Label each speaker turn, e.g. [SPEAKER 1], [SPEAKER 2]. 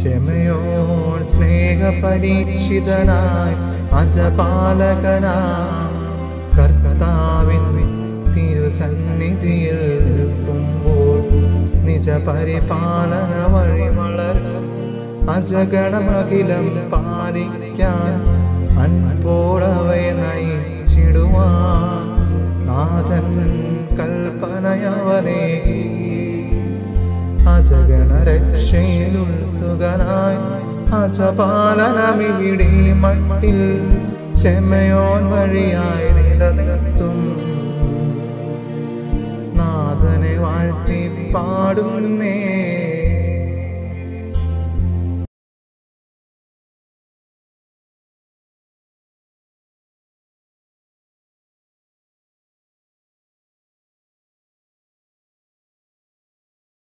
[SPEAKER 1] ക്ഷമയോർ സ്നേഹപരീക്ഷിതനായി അജപാലകനാം കർത്താവിൻ തിരുസന്നിധിയിൽ നിൽക്കുമ്പോൾ നിജ പരിപാലന വഴിമളർ അജഗണമഖിലം പാലിക്കാൻ അൻപോളവയെ നയിച്ചിടുവാൻ നാഥൻ കൽപ്പനയവനേകി അജഗണരക്ഷയിൽ ഉത്സുകനായി അജപാലനമിവിടെ മട്ടിൽ ക്ഷമയോൻ വഴിയായി നിലനിർത്തും നാഥനെ വാഴ്ത്തി പാടുന്നേ